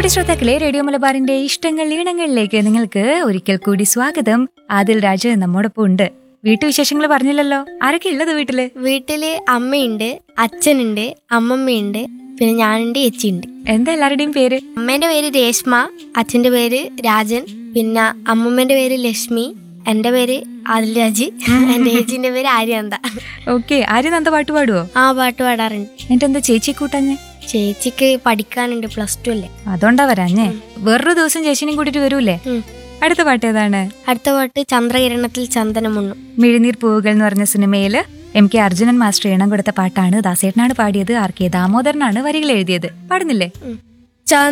ശ്രോതാക്കളെ റേഡിയോ മലബാറിന്റെ ഇഷ്ടങ്ങൾ ഈണങ്ങളിലേക്ക് നിങ്ങൾക്ക് ഒരിക്കൽ കൂടി സ്വാഗതം ആദിൽ രാജ് നമ്മോടൊപ്പം ഉണ്ട് വീട്ടുവിശേഷങ്ങൾ പറഞ്ഞില്ലല്ലോ ആരൊക്കെ ഉള്ളത് വീട്ടില് വീട്ടില് അമ്മയുണ്ട് അച്ഛനുണ്ട് അമ്മമ്മയുണ്ട് പിന്നെ ഞാനുണ്ട് ചേച്ചിയുണ്ട് എന്താ എല്ലാവരുടെയും പേര് അമ്മേന്റെ പേര് രേഷ്മ അച്ഛന്റെ പേര് രാജൻ പിന്നെ അമ്മമ്മേന്റെ പേര് ലക്ഷ്മി എന്റെ പേര് ആദിൽ രാജ് എന്റെ ചേച്ചിന്റെ പേര് ആര്യാന്ത ഓക്കെ ആരും നന്ദ പാട്ട് പാടുവോ ആ പാട്ട് പാടാറുണ്ട് എന്നിട്ട് എന്താ ചേച്ചി കൂട്ടഞ്ഞ് ചേച്ചിക്ക് പഠിക്കാനുണ്ട് പ്ലസ് ടു അല്ലേ അതുകൊണ്ടാ വരാഞ്ഞേ വേറൊരു ദിവസം ചേച്ചിനെയും കൂട്ടിട്ട് വരൂലേ ഉം. അടുത്ത പാട്ട് ഏതാണ് അടുത്ത പാട്ട് ചന്ദ്രകിരണത്തിൽ ചന്ദനമുണ്ണു മിഴിനീർ പൂവുകൾ എന്ന് പറഞ്ഞ സിനിമയില് എം കെ അർജുനൻ മാസ്റ്റർ ഈണം കൊടുത്ത പാട്ടാണ് ദാസേട്ടനാണ് പാടിയത് ആർ കെ ദാമോദരനാണ് വരികൾ എഴുതിയത് പാടുന്നില്ലേ ചന്ദ്ര